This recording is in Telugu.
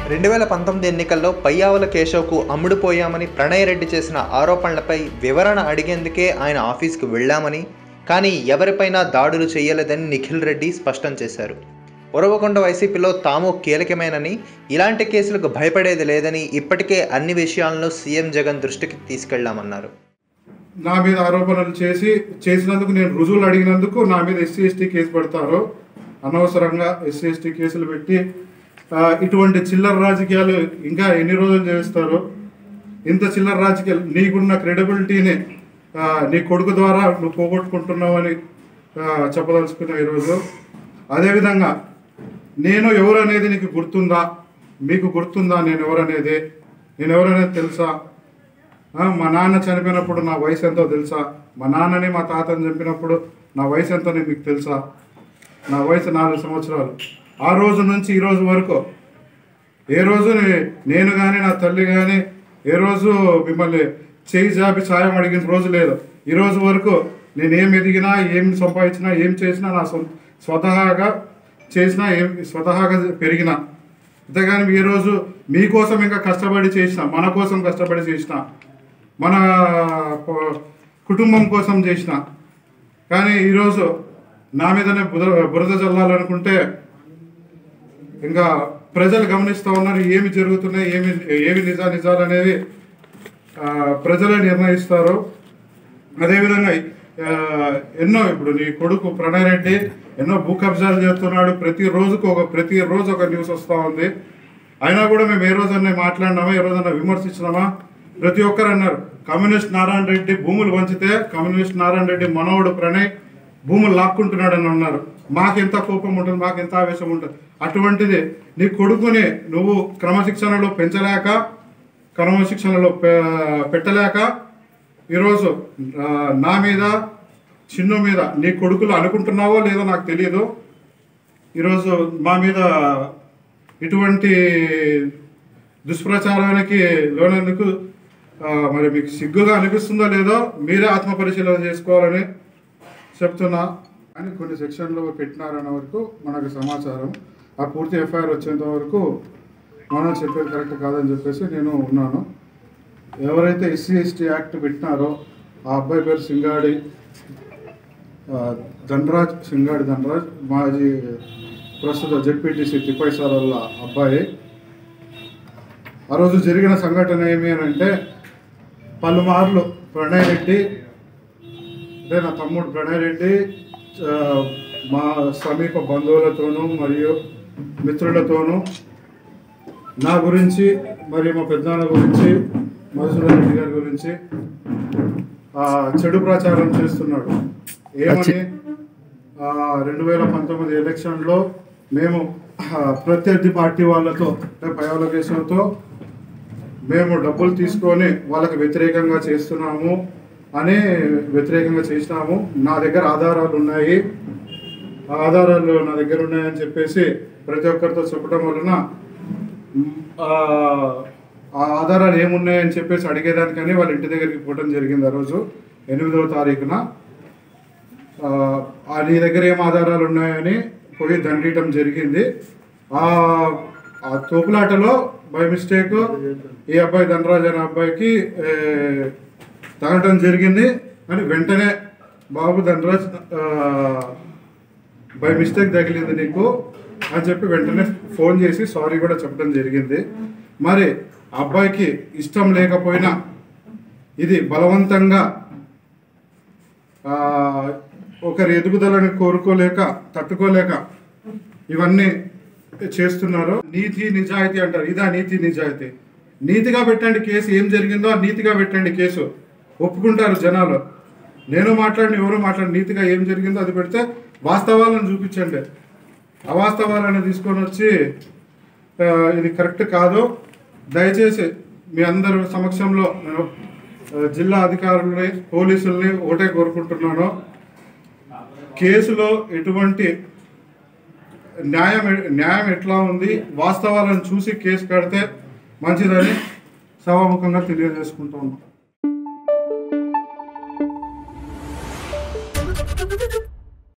రెండు వేల పంతొమ్మిది ఎన్నికల్లో పయ్యావుల కేశవ్కు అమ్ముడుపోయామని ప్రణయ్ రెడ్డి చేసిన ఆరోపణలపై వివరణ అడిగేందుకే ఆయన ఆఫీస్కు వెళ్ళామని కానీ ఎవరిపైనా దాడులు చేయలేదని నిఖిల్ రెడ్డి స్పష్టం చేశారు ఉరవకొండ వైసీపీలో తాము కీలకమేనని ఇలాంటి కేసులకు భయపడేది లేదని ఇప్పటికే అన్ని విషయాలను సీఎం జగన్ దృష్టికి తీసుకెళ్లామన్నారు నా మీద ఆరోపణలు చేసి చేసినందుకు నేను రుజువులు అడిగినందుకు నా మీద ఎస్సీ ఎస్టీ కేసు పెడతారు అనవసరంగా ఎస్సీ ఎస్టీ కేసులు పెట్టి ఆ, ఇటువంటి చిల్లర రాజకీయాలు ఇంకా ఎన్ని రోజులు చేస్తారు ఇంత చిల్లర రాజకీయాలు నీకున్న క్రెడిబిలిటీని ఆ, నీ కొడుకు ద్వారా నువ్వు పోగొట్టుకుంటున్నావని ఆ, చెప్పదలుచుకున్నా ఈరోజు అదేవిధంగా నేను ఎవరనేది నీకు గుర్తుందా మీకు గుర్తుందా నేను ఎవరనేది నేను ఎవరనేది తెలుసా ఆ, మా నాన్న చనిపోయినప్పుడు నా వయసు ఎంతో తెలుసా మా నాన్నని మా తాతని చంపినప్పుడు నా వయసు ఎంతో మీకు తెలుసా నా వయసు నాలుగు సంవత్సరాలు ఆ రోజు నుంచి ఈ రోజు వరకు ఏ రోజు నే- నేను కానీ నా తల్లి కానీ ఏ రోజు మిమ్మల్ని చేయి జాపి సాయం అడిగిన రోజు లేదు ఈ రోజు వరకు నేను ఏం ఎదిగినా ఏం సంపాదించినా ఏం చేసినా నా సొంత స్వతహాగా చేసినా ఏం స్వతహాగా పెరిగినా అంతేగాని ఈ రోజు మీకోసం ఇంకా కష్టపడి చేసిన మన కోసం కష్టపడి చేసిన మన కు- కుటుంబం కోసం చేసిన కానీ ఈరోజు నా మీదనే బుద బురద చల్లాలనుకుంటే ఇంకా ప్రజలు గమనిస్తూ ఉన్నారు ఏమి జరుగుతున్నాయి ఏమి ఏమి నిజా నిజాలు అనేవి ఆ, ప్రజలే నిర్ణయిస్తారు అదేవిధంగా ఆ, ఎన్నో ఇప్పుడు నీ కొడుకు ప్రణయ్ రెడ్డి ఎన్నో భూ కబ్జాలు చేస్తున్నాడు ప్రతి రోజుకు ఒక ప్రతి రోజు ఒక న్యూస్ వస్తూ ఉంది అయినా కూడా మేము ఏ రోజన్నా మాట్లాడినామా ఏ రోజన్నా విమర్శించినామా ప్రతి ఒక్కరు అన్నారు కమ్యూనిస్ట్ నారాయణ రెడ్డి భూములు వంచితే కమ్యూనిస్ట్ నారాయణ రెడ్డి మనవడు ప్రణయ్ భూములు లాక్కుంటున్నాడని అన్నారు మాకెంత కోపం ఉంటుంది మాకెంత ఆవేశం ఉంటుంది అటువంటిది నీ కొడుకుని నువ్వు క్రమశిక్షణలో పెంచలేక క్రమశిక్షణలో పె- పెట్టలేక ఈరోజు ఆ, నా మీద చిన్ను మీద నీ కొడుకులు అనుకుంటున్నావో లేదో నాకు తెలియదు ఈరోజు మా మీద ఇటువంటి దుష్ప్రచారానికి లోనందుకు ఆ, మరి మీకు సిగ్గుగా అనిపిస్తుందో లేదో మీరే ఆత్మ పరిశీలన చేసుకోవాలని చెప్తున్నా అని కొన్ని సెక్షన్లు పెట్టినారన్న వరకు మనకు సమాచారం ఆ పూర్తి ఎఫ్ఐఆర్ వచ్చేంత వరకు మనం చెప్పేది కరెక్ట్ కాదని చెప్పేసి నేను ఉన్నాను ఎవరైతే ఎస్సీ ఎస్టీ యాక్ట్ పెట్టినారో ఆ అబ్బాయి పేరు సింగాడి ఆ, ధనరాజ్ సింగాడి ధనరాజ్ మాజీ ప్రస్తుత జెడ్పీటీసీ తిప్పై సార్ వాళ్ళ అబ్బాయి ఆ రోజు జరిగిన సంఘటన ఏమి అని అంటే పలుమార్లు ప్రణయ్ రెడ్డి అంటే నా తమ్ముడు ప్రణయ్ రెడ్డి ఆ, మా సమీప బంధువులతోనూ మరియు మిత్రులతోనూ నా గురించి మరియు మా పెద్దనాన్న గురించి మధుసూదన్ రెడ్డి గారి గురించి ఆ, చెడు ప్రచారం చేస్తున్నాడు ఏమని రెండు వేల పంతొమ్మిది ఎలక్షన్లో మేము ఆ, ప్రత్యర్థి పార్టీ వాళ్ళతో అంటే పయాల కేసులతో మేము డబ్బులు తీసుకొని వాళ్ళకి వ్యతిరేకంగా చేస్తున్నాము అని వ్యతిరేకంగా చేసినాము నా దగ్గర ఆధారాలు ఉన్నాయి ఆ ఆధారాలు నా దగ్గర ఉన్నాయని చెప్పేసి ప్రతి ఒక్కరితో చెప్పడం వలన మ్, ఆ ఆ ఆధారాలు ఏమున్నాయని చెప్పేసి అడిగేదానికని వాళ్ళ ఇంటి దగ్గరికి పోవడం జరిగింది ఆ రోజు ఎనిమిదవ తారీఖున ఆ, ఆ నీ దగ్గర ఏం ఆధారాలు ఉన్నాయని పోయి దండీయటం జరిగింది ఆ ఆ తోపులాటలో బై మిస్టేక్ ఈ అబ్బాయి ధనరాజ్ అనే అబ్బాయికి ఏ, తగలటం జరిగింది అని వెంటనే బాబు ధనరాజ్ బై మిస్టేక్ తగిలింది నీకు అని చెప్పి వెంటనే ఫోన్ చేసి సారీ కూడా చెప్పడం జరిగింది మరి ఆ అబ్బాయికి ఇష్టం లేకపోయినా ఇది బలవంతంగా ఆ, ఒకరి ఎదుగుదలని కోరుకోలేక తట్టుకోలేక ఇవన్నీ చేస్తున్నారు నీతి నిజాయితీ అంటారు ఇదా నీతి నిజాయితీ నీతిగా పెట్టండి కేసు ఏం జరిగిందో ఆ నీతిగా పెట్టండి కేసు ఒప్పుకుంటారు జనాలు నేను మాట్లాడిన ఎవరు మాట్లాడి నీతిగా ఏం జరిగిందో అది పెడితే వాస్తవాలను చూపించండి అవాస్తవాలను తీసుకొని వచ్చి ఆ, ఇది కరెక్ట్ కాదు దయచేసి మీ అందరి సమక్షంలో నేను ఆ, జిల్లా అధికారులని పోలీసుల్ని ఒకటే కోరుకుంటున్నాను కేసులో ఎటువంటి న్యాయం న్యాయం ఎట్లా ఉంది వాస్తవాలను చూసి కేసు కడితే మంచిదని సభాముఖంగా తెలియజేసుకుంటూ ఉన్నాం